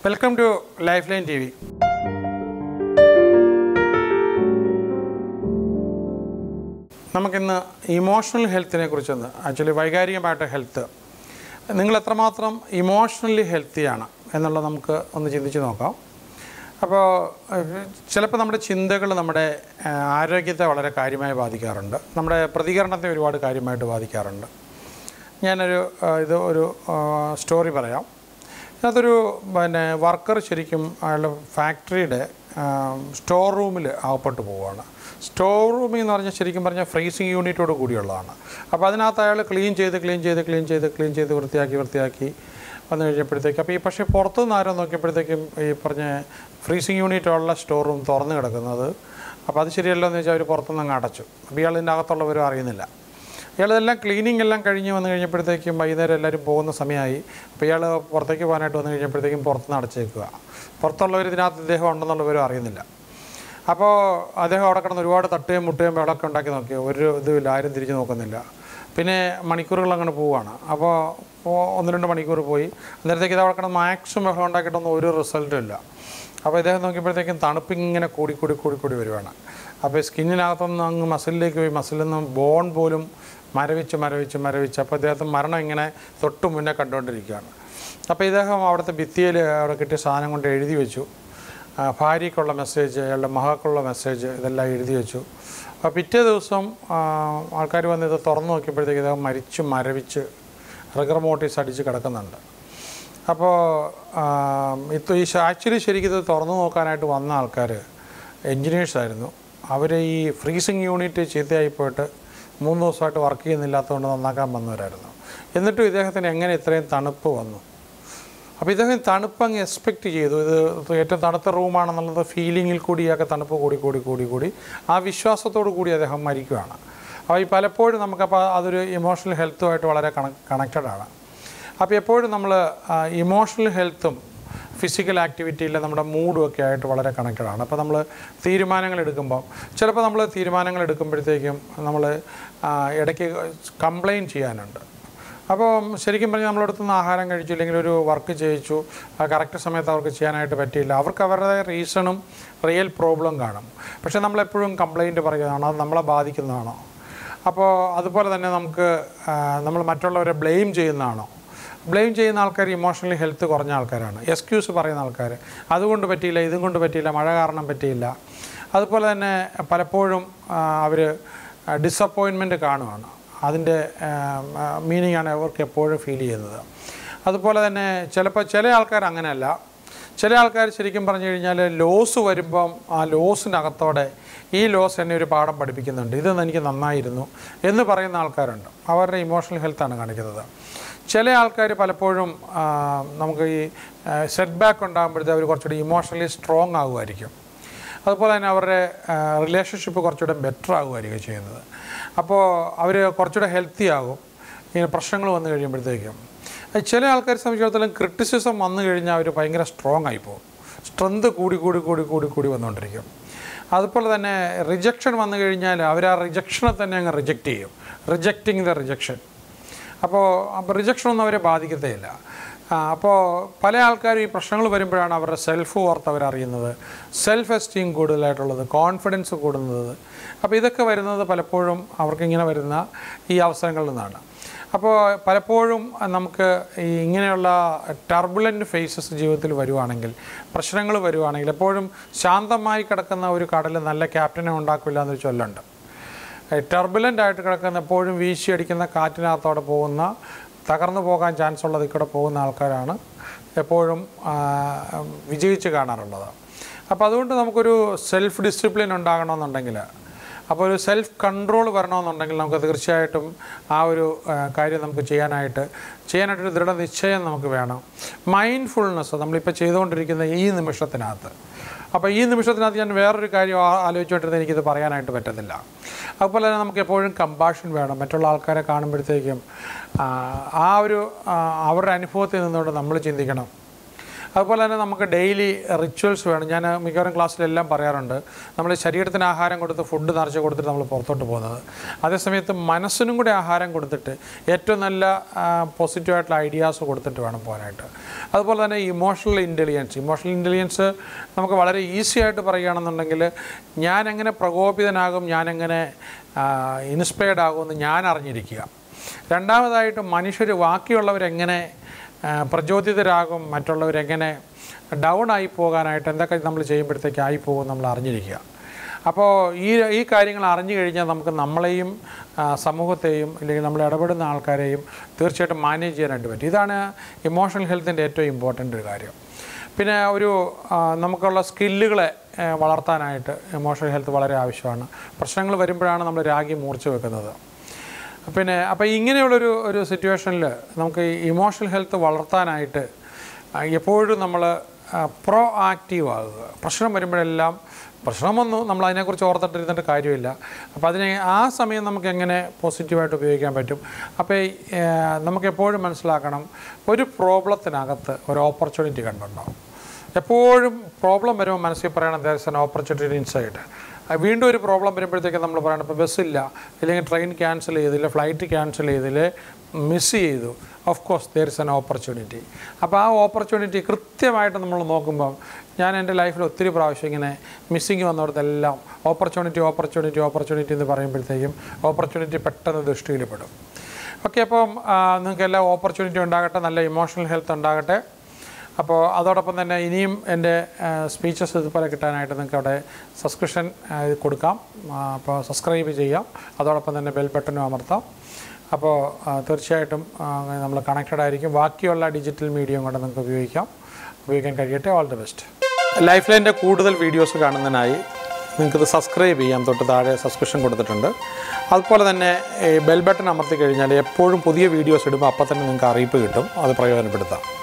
welcome to life line T V നമുക്കിന്ന് emotional ഹെൽത്തിനെ കുറിച്ചൊന്ന് ആക്ച്വലി വൈകാരികമായിട്ട് ഹെൽത്ത് നിങ്ങൾ എത്രമാത്രം ഇമോഷണലി ഹെൽത്തിയാണ് എന്നുള്ളത് നമുക്ക് ഒന്ന് ചിന്തിച്ച് നോക്കാം അപ്പോൾ ചിലപ്പോൾ നമ്മുടെ ചിന്തകൾ നമ്മുടെ ആ, ആരോഗ്യത്തെ വളരെ കാര്യമായി ബാധിക്കാറുണ്ട് നമ്മുടെ പ്രതികരണത്തെ ഒരുപാട് കാര്യമായിട്ട് ബാധിക്കാറുണ്ട് ഞാനൊരു ആ, ഇത് ഒരു ആ, സ്റ്റോറി പറയാം ഇതിനകത്തൊരു പിന്നെ വർക്കർ ശരിക്കും അയാളുടെ ഫാക്ടറിയുടെ സ്റ്റോർ റൂമിൽ അകപ്പെട്ട് പോവുകയാണ് സ്റ്റോർ റൂമിൽ എന്ന് പറഞ്ഞാൽ ശരിക്കും പറഞ്ഞാൽ ഫ്രീസിങ് യൂണിറ്റോട് കൂടിയുള്ളതാണ് അപ്പോൾ അതിനകത്ത് അയാൾ ക്ലീൻ ചെയ്ത് ക്ലീൻ ചെയ്ത് ക്ലീൻ ചെയ്ത് ക്ലീൻ ചെയ്ത് വൃത്തിയാക്കി വൃത്തിയാക്കി വന്നു കഴിഞ്ഞപ്പോഴത്തേക്ക് അപ്പോൾ ഈ പക്ഷേ പുറത്തുനിന്ന് ആരോ നോക്കിയപ്പോഴത്തേക്കും ഈ പറഞ്ഞ ഫ്രീസിങ് യൂണിറ്റുള്ള സ്റ്റോർ റൂം തുറന്ന് കിടക്കുന്നത് അപ്പോൾ അത് ശരിയല്ലോ എന്ന് വെച്ചാൽ അവർ പുറത്തുനിന്ന് അങ്ങ് അടച്ചു അപ്പോൾ ഇയാൾ ഇതിൻ്റെ അകത്തുള്ളവരും അറിയുന്നില്ല ഇയാളെല്ലാം ക്ലീനിങ് എല്ലാം കഴിഞ്ഞ് വന്നു കഴിഞ്ഞപ്പോഴത്തേക്കും വൈകുന്നേരം എല്ലാവരും പോകുന്ന സമയമായി അപ്പോൾ ഇയാൾ പുറത്തേക്ക് പോകാനായിട്ട് വന്നു കഴിഞ്ഞപ്പോഴത്തേക്കും പുറത്തുനിന്ന് അടച്ചേക്കുക പുറത്തുള്ളവർ ഇതിനകത്ത് ഇദ്ദേഹം ഉണ്ടെന്നുള്ളവരും അറിയുന്നില്ല അപ്പോൾ അദ്ദേഹം അവിടെ കിടന്ന് ഒരുപാട് തട്ടുകയും മുട്ടുകയും ബഹളമൊക്കെ ഉണ്ടാക്കി നോക്കി ഒരു ഇതുമില്ല ആരും തിരിഞ്ഞ് നോക്കുന്നില്ല പിന്നെ മണിക്കൂറുകൾ അങ്ങനെ പോവുകയാണ് അപ്പോൾ ഓ- ഒന്ന് രണ്ട് മണിക്കൂർ പോയി അന്നേരത്തേക്ക് ഇത് അവിടെ കിടന്ന് മാക്സിമം ബഹളം ഉണ്ടാക്കിയിട്ടൊന്നും ഒരു റിസൾട്ടും ഇല്ല അപ്പോൾ ഇദ്ദേഹം നോക്കിയപ്പോഴത്തേക്കും തണുപ്പ് ഇങ്ങനെ കൂടി കൂടി കൂടി കൂടി വരുവാണ് അപ്പോൾ സ്കിന്നിനകത്തുനിന്ന് അങ്ങ് മസിലിലേക്ക് പോയി മസിലിൽ നിന്ന് ബോൺ പോലും മരവിച്ച് മരവിച്ച് മരവിച്ച് അപ്പോൾ ഇദ്ദേഹത്തിന് മരണം ഇങ്ങനെ തൊട്ട് മുന്നേ കണ്ടുകൊണ്ടിരിക്കുകയാണ് അപ്പോൾ ഇദ്ദേഹം അവിടുത്തെ ഭിത്തിയിൽ അവിടെ കിട്ടിയ സാധനം കൊണ്ട് എഴുതി വെച്ചു ആ, ഭാര്യയ്ക്കുള്ള മെസ്സേജ് അയാളുടെ മകൾക്കുള്ള മെസ്സേജ് ഇതെല്ലാം എഴുതി വെച്ചു അപ്പോൾ പിറ്റേ ദിവസം ആൾക്കാർ വന്ന് ഇത് തുറന്നു നോക്കിയപ്പോഴത്തേക്ക് ഇദ്ദേഹം മരിച്ച് മരവിച്ച് റിഗർ മോട്ടീസ് അടിച്ച് കിടക്കുന്നുണ്ട് അപ്പോൾ ഇത് ഈ ആക്ച്വലി ശരിക്കും ഇത് തുറന്നു നോക്കാനായിട്ട് വന്ന ആൾക്കാർ എൻജിനീയേഴ്സായിരുന്നു അവർ ഈ ഫ്രീസിങ് യൂണിറ്റ് ചീത്തയായി പോയിട്ട് മൂന്ന് ദിവസമായിട്ട് വർക്ക് ചെയ്യുന്നില്ലാത്തതുകൊണ്ട് നന്നാക്കാൻ വന്നവരായിരുന്നു എന്നിട്ടും ഇദ്ദേഹത്തിന് എങ്ങനെ ഇത്രയും തണുപ്പ് വന്നു അപ്പോൾ ഇദ്ദേഹം തണുപ്പ് അങ്ങ് എക്സ്പെക്റ്റ് ചെയ്തു ഇത് ഏറ്റവും തണുത്ത റൂമാണെന്നുള്ളത് ഫീലിങ്ങിൽ കൂടിയൊക്കെ തണുപ്പ് കൂടി കൂടി കൂടി കൂടി ആ വിശ്വാസത്തോടു കൂടി അദ്ദേഹം മരിക്കുകയാണ് അപ്പോൾ ഈ പലപ്പോഴും നമുക്കപ്പോൾ അതൊരു ഇമോഷണൽ ഹെൽത്തുമായിട്ട് വളരെ കണ കണക്റ്റഡ് ആണ് അപ്പോൾ എപ്പോഴും നമ്മൾ ഇമോഷണൽ ഹെൽത്തും ഫിസിക്കൽ ആക്ടിവിറ്റിയിൽ നമ്മുടെ മൂഡും ഒക്കെ ആയിട്ട് വളരെ കണക്റ്റഡ് ആണ് അപ്പോൾ നമ്മൾ തീരുമാനങ്ങൾ എടുക്കുമ്പോൾ ചിലപ്പോൾ നമ്മൾ തീരുമാനങ്ങൾ എടുക്കുമ്പോഴത്തേക്കും നമ്മൾ ഇടയ്ക്ക് കംപ്ലയിൻറ്റ് ചെയ്യാനുണ്ട് അപ്പോൾ ശരിക്കും പറഞ്ഞാൽ നമ്മളടുത്തുനിന്ന് ആഹാരം കഴിച്ചു ഇല്ലെങ്കിൽ ഒരു വർക്ക് ചെയ്യിച്ചു കറക്റ്റ് സമയത്ത് അവർക്ക് ചെയ്യാനായിട്ട് പറ്റിയില്ല അവർക്ക് അവരുടെ റീസണും റിയൽ പ്രോബ്ലം കാണും പക്ഷേ നമ്മളെപ്പോഴും കംപ്ലൈൻറ്റ് പറയുന്നതാണോ അത് നമ്മളെ ബാധിക്കുന്നതാണോ അപ്പോൾ അതുപോലെ തന്നെ നമുക്ക് ആ, നമ്മൾ മറ്റുള്ളവരെ ബ്ലെയിം ചെയ്യുന്നതാണോ ബ്ലെയിം ചെയ്യുന്ന ആൾക്കാർ ഇമോഷണലി ഹെൽത്ത് കുറഞ്ഞ ആൾക്കാരാണ് എക്സ്ക്യൂസ് പറയുന്ന ആൾക്കാർ അതുകൊണ്ട് പറ്റിയില്ല ഇതും കൊണ്ട് പറ്റിയില്ല മഴ കാരണം പറ്റിയില്ല അതുപോലെ തന്നെ പലപ്പോഴും അവർ ഡിസപ്പോയിൻമെൻറ്റ് കാണുവാണ് അതിൻ്റെ മീനിങ് ആണ് അവർക്ക് എപ്പോഴും ഫീൽ ചെയ്യുന്നത് അതുപോലെ തന്നെ ചിലപ്പോൾ ചില ആൾക്കാർ അങ്ങനെയല്ല ചില ആൾക്കാർ ശരിക്കും പറഞ്ഞു കഴിഞ്ഞാൽ ലോസ് വരുമ്പം ആ ലോസിനകത്തോടെ ഈ ലോസ് എന്നെ ഒരു പാഠം പഠിപ്പിക്കുന്നുണ്ട് ഇത് എനിക്ക് നന്നായിരുന്നു എന്ന് പറയുന്ന ആൾക്കാരുണ്ട് അവരുടെ ഇമോഷണൽ ഹെൽത്താണ് കാണിക്കുന്നത് ചില ആൾക്കാർ പലപ്പോഴും ആ, നമുക്ക് ഈ സെറ്റ് ബാക്ക് ഉണ്ടാകുമ്പോഴത്തെ അവർ കുറച്ചുകൂടി ഇമോഷണലി സ്ട്രോങ് ആകുമായിരിക്കും അതുപോലെ തന്നെ അവരുടെ റിലേഷൻഷിപ്പ് കുറച്ചുകൂടെ ബെറ്റർ ആകുമായിരിക്കും ചെയ്യുന്നത് അപ്പോൾ അവർ കുറച്ചുകൂടെ ഹെൽത്തി ആകും ഇങ്ങനെ പ്രശ്നങ്ങൾ വന്നു കഴിയുമ്പോഴത്തേക്കും അത് ചില ആൾക്കാരെ സംബന്ധിച്ചിടത്തോളം ക്രിറ്റിസിസം വന്നു കഴിഞ്ഞാൽ അവർ ഭയങ്കര സ്ട്രോങ് ആയി പോകും സ്ട്രെങ്ത് കൂടി കൂടി കൂടി കൂടി കൂടി വന്നുകൊണ്ടിരിക്കും അതുപോലെ തന്നെ റിജക്ഷൻ വന്നു കഴിഞ്ഞാൽ അവർ ആ റിജക്ഷനെ തന്നെ അങ്ങ് റിജക്റ്റ് ചെയ്യും റിജക്റ്റിങ് ദ റിജക്ഷൻ അപ്പോൾ അപ്പോൾ റിജക്ഷനൊന്നും അവരെ ബാധിക്കത്തേയില്ല ആ, അപ്പോൾ പല ആൾക്കാരും ഈ പ്രശ്നങ്ങൾ വരുമ്പോഴാണ് അവരുടെ സെൽഫ് ഓർത്ത് അവരറിയുന്നത് സെൽഫ് എസ്റ്റീം കൂടുതലായിട്ടുള്ളത് കോൺഫിഡൻസ് കൂടുന്നത് അപ്പോൾ ഇതൊക്കെ വരുന്നത് പലപ്പോഴും അവർക്കിങ്ങനെ വരുന്ന ഈ അവസരങ്ങളിൽ നിന്നാണ് അപ്പോൾ പലപ്പോഴും നമുക്ക് ഈ ഇങ്ങനെയുള്ള ടർബുലൻറ്റ് ഫേസസ് ജീവിതത്തിൽ വരുവാണെങ്കിൽ പ്രശ്നങ്ങൾ വരുവാണെങ്കിൽ എപ്പോഴും ശാന്തമായി കിടക്കുന്ന ഒരു കടൽ നല്ല ക്യാപ്റ്റനെ ഉണ്ടാക്കില്ല എന്നൊരു ചൊല്ലുണ്ട് ടർബുലൻ്റ് ആയിട്ട് കിടക്കുന്ന എപ്പോഴും വീശി അടിക്കുന്ന കാറ്റിനകത്തോടെ പോകുന്ന തകർന്നു പോകാൻ ചാൻസ് ഉള്ളത് കൂടെ പോകുന്ന ആൾക്കാരാണ് എപ്പോഴും ആ, വിജയിച്ച് കാണാറുള്ളത് അപ്പോൾ അതുകൊണ്ട് നമുക്കൊരു സെൽഫ് ഡിസിപ്ലിൻ ഉണ്ടാകണമെന്നുണ്ടെങ്കിൽ അപ്പോൾ ഒരു സെൽഫ് കൺട്രോൾ വരണമെന്നുണ്ടെങ്കിൽ നമുക്ക് തീർച്ചയായിട്ടും ആ ഒരു ആ, കാര്യം നമുക്ക് ചെയ്യാനായിട്ട് ചെയ്യാനായിട്ടൊരു ദൃഢനിശ്ചയം നമുക്ക് വേണം മൈൻഡ്ഫുൾനെസ് നമ്മളിപ്പോൾ ചെയ്തുകൊണ്ടിരിക്കുന്ന ഈ നിമിഷത്തിനകത്ത് അപ്പോൾ ഈ നിമിഷത്തിനകത്ത് ഞാൻ വേറൊരു കാര്യം ആ- ആലോചിച്ചുകൊണ്ടിരുന്നത് എനിക്കിത് പറയാനായിട്ട് പറ്റത്തില്ല അതുപോലെ തന്നെ നമുക്ക് എപ്പോഴും കമ്പാഷൻ വേണം മറ്റുള്ള ആൾക്കാരെ കാണുമ്പോഴത്തേക്കും ആ, ആ ഒരു ആ, അവരുടെ അനുഭവത്തിൽ നിന്നുകൊണ്ട് നമ്മൾ ചിന്തിക്കണം അതുപോലെ തന്നെ നമുക്ക് ഡെയിലി റിച്വൽസ് വേണം ഞാൻ മിക്കവാറും ക്ലാസ്സിലെല്ലാം പറയാറുണ്ട് നമ്മൾ ശരീരത്തിന് ആഹാരം കൊടുത്ത് ഫുഡ് നിറച്ച് കൊടുത്തിട്ട് നമ്മൾ പുറത്തോട്ട് പോകുന്നത് അതേസമയത്ത് മനസ്സിനും കൂടി ആഹാരം കൊടുത്തിട്ട് ഏറ്റവും നല്ല പോസിറ്റീവായിട്ടുള്ള ഐഡിയാസ് കൊടുത്തിട്ട് വേണം പോകാനായിട്ട് അതുപോലെ തന്നെ ഇമോഷണൽ ഇൻ്റലിജൻസ് ഇമോഷണൽ ഇൻ്റലിജൻസ് നമുക്ക് വളരെ ഈസി ആയിട്ട് പറയുകയാണെന്നുണ്ടെങ്കിൽ ഞാൻ എങ്ങനെ പ്രകോപിതനാകും ഞാനെങ്ങനെ ഇൻസ്പയർഡ് ആകുമെന്ന് ഞാൻ അറിഞ്ഞിരിക്കുക രണ്ടാമതായിട്ട് മനുഷ്യർ ബാക്കിയുള്ളവരെങ്ങനെ ആ, പ്രചോദിതരാകും മറ്റുള്ളവരെങ്ങനെ ഡൗൺ ആയി പോകാനായിട്ട് എന്തൊക്കെ നമ്മൾ ചെയ്യുമ്പോഴത്തേക്ക് ആയി പോകും നമ്മൾ അറിഞ്ഞിരിക്കുക അപ്പോൾ ഈ ഈ കാര്യങ്ങൾ അറിഞ്ഞു കഴിഞ്ഞാൽ നമുക്ക് നമ്മളെയും ആ, സമൂഹത്തെയും അല്ലെങ്കിൽ നമ്മൾ ഇടപെടുന്ന ആൾക്കാരെയും തീർച്ചയായിട്ടും മാനേജ് ചെയ്യാനായിട്ട് പറ്റും ഇതാണ് ഇമോഷണൽ ഹെൽത്തിൻ്റെ ഏറ്റവും ഇമ്പോർട്ടൻ്റ് ഒരു കാര്യം പിന്നെ ഒരു ആ, നമുക്കുള്ള സ്കില്ലുകളെ ആ, വളർത്താനായിട്ട് ഇമോഷണൽ ഹെൽത്ത് വളരെ ആവശ്യമാണ് പ്രശ്നങ്ങൾ വരുമ്പോഴാണ് നമ്മൾ രാഗി മൂർച്ച വെക്കുന്നത് പിന്നെ അപ്പോൾ ഇങ്ങനെയുള്ളൊരു ഒരു സിറ്റുവേഷനിൽ നമുക്ക് ഈ ഇമോഷണൽ ഹെൽത്ത് വളർത്താനായിട്ട് ആ, എപ്പോഴും നമ്മൾ പ്രോ ആക്റ്റീവ് ആകുക പ്രശ്നം വരുമ്പോഴെല്ലാം പ്രശ്നം വന്നു നമ്മൾ അതിനെക്കുറിച്ച് ഓർത്തിട്ടിരുന്നിട്ട് കാര്യമില്ല അപ്പോൾ അതിനെ ആ സമയം നമുക്ക് എങ്ങനെ പോസിറ്റീവായിട്ട് ഉപയോഗിക്കാൻ പറ്റും അപ്പോൾ ഈ, ആ, നമുക്ക് എപ്പോഴും മനസ്സിലാക്കണം ഒരു പ്രോബ്ലത്തിനകത്ത് ഒരു ഓപ്പർച്യൂണിറ്റി കണ്ടുണ്ടാവും എപ്പോഴും പ്രോബ്ലം വരുമ്പോൾ മനസ്സിൽ പറയണം there is an opportunity inside വീണ്ടും ഒരു പ്രോബ്ലം വരുമ്പോഴത്തേക്ക് നമ്മൾ പറയണം ഇപ്പോൾ ബസ്സില്ല ഇല്ലെങ്കിൽ ട്രെയിൻ ക്യാൻസൽ ചെയ്തില്ല ഫ്ലൈറ്റ് ക്യാൻസൽ ചെയ്തില്ല മിസ് ചെയ്തു of course there is an opportunity അപ്പോൾ ആ ഓപ്പർച്യൂണിറ്റി കൃത്യമായിട്ട് നമ്മൾ നോക്കുമ്പോൾ ഞാൻ എൻ്റെ ലൈഫിൽ ഒത്തിരി പ്രാവശ്യം ഇങ്ങനെ മിസ്സിങ് വന്നിടത്തെല്ലാം ഓപ്പർച്യൂണിറ്റി ഓപ്പർച്യൂണിറ്റി ഓപ്പർച്യൂണിറ്റി എന്ന് പറയുമ്പോഴത്തേക്കും ഓപ്പർച്യൂണിറ്റി പെട്ടെന്ന് ദൃഷ്ടിയിൽ പെടും ഓക്കെ അപ്പം നിങ്ങൾക്ക് എല്ലാ ഓപ്പർച്യൂണിറ്റി ഉണ്ടാകട്ടെ നല്ല ഇമോഷണൽ ഹെൽത്ത് ഉണ്ടാകട്ടെ അപ്പോൾ അതോടൊപ്പം തന്നെ ഇനിയും എൻ്റെ സ്പീച്ചസ് ഇതുപോലെ കിട്ടാനായിട്ട് നിങ്ങൾക്ക് അവിടെ സബ്സ്ക്രിപ്ഷൻ കൊടുക്കാം ആ, അപ്പോൾ സബ്സ്ക്രൈബ് ചെയ്യാം അതോടൊപ്പം തന്നെ ബെൽ ബട്ടനും അമർത്താം അപ്പോൾ ആ, തീർച്ചയായിട്ടും നമ്മൾ കണക്റ്റഡ് ആയിരിക്കും ബാക്കിയുള്ള ഡിജിറ്റൽ മീഡിയയും കൊണ്ട് നിങ്ങൾക്ക് ഉപയോഗിക്കാം ഉപയോഗിക്കാൻ കഴിയട്ടെ ഓൾ ദി ബെസ്റ്റ് ലൈഫ് ലൈൻ്റെ കൂടുതൽ വീഡിയോസ് കാണുന്നതിനായി നിങ്ങൾക്കിത് സബ്സ്ക്രൈബ് ചെയ്യാം തൊട്ട് താഴെ സബ്സ്ക്രിപ്ഷൻ കൊടുത്തിട്ടുണ്ട് അതുപോലെ തന്നെ ഈ ബെൽ ബട്ടൺ അമർത്തി കഴിഞ്ഞാൽ എപ്പോഴും പുതിയ വീഡിയോസ് ഇടുമ്പോൾ അപ്പം തന്നെ നിങ്ങൾക്ക് അറിയിപ്പ് കിട്ടും അത് പ്രയോജനപ്പെടുത്താം